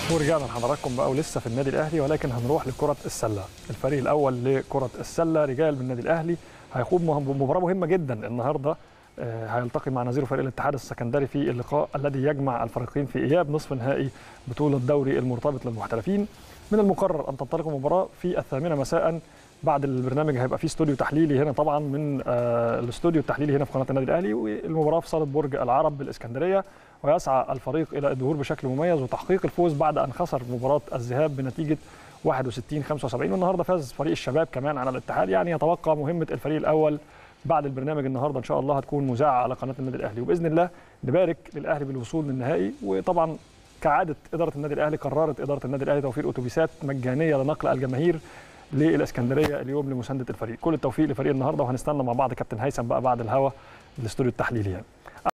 ورجعنا لحضراتكم بقى ولسه في النادي الاهلي ولكن هنروح لكره السله الفريق الاول لكره السله رجال من النادي الاهلي هيخوض مباراه مهمه جدا النهارده آه، هيلتقي مع نظيره فريق الاتحاد السكندري في اللقاء الذي يجمع الفريقين في اياب نصف نهائي بطوله الدوري المرتبط للمحترفين من المقرر ان تنطلق المباراه في الثامنه مساء بعد البرنامج هيبقى فيه استوديو تحليلي هنا طبعا من آه، الاستوديو التحليلي هنا في قناه النادي الاهلي والمباراه في صاله برج العرب بالاسكندريه ويسعى الفريق الى الظهور بشكل مميز وتحقيق الفوز بعد ان خسر مباراه الذهاب بنتيجه 61 75 والنهارده فاز فريق الشباب كمان على الاتحاد يعني يتوقع مهمه الفريق الاول بعد البرنامج النهارده ان شاء الله هتكون مذاعه على قناه النادي الاهلي وباذن الله نبارك للاهلي بالوصول للنهائي وطبعا كعاده اداره النادي الاهلي قررت اداره النادي الاهلي توفير اتوبيسات مجانيه لنقل الجماهير للاسكندريه اليوم لمسانده الفريق كل التوفيق لفريق النهارده وهنستنى مع بعض كابتن هيثم بقى بعد الهوا الاستوديو التحليلي يعني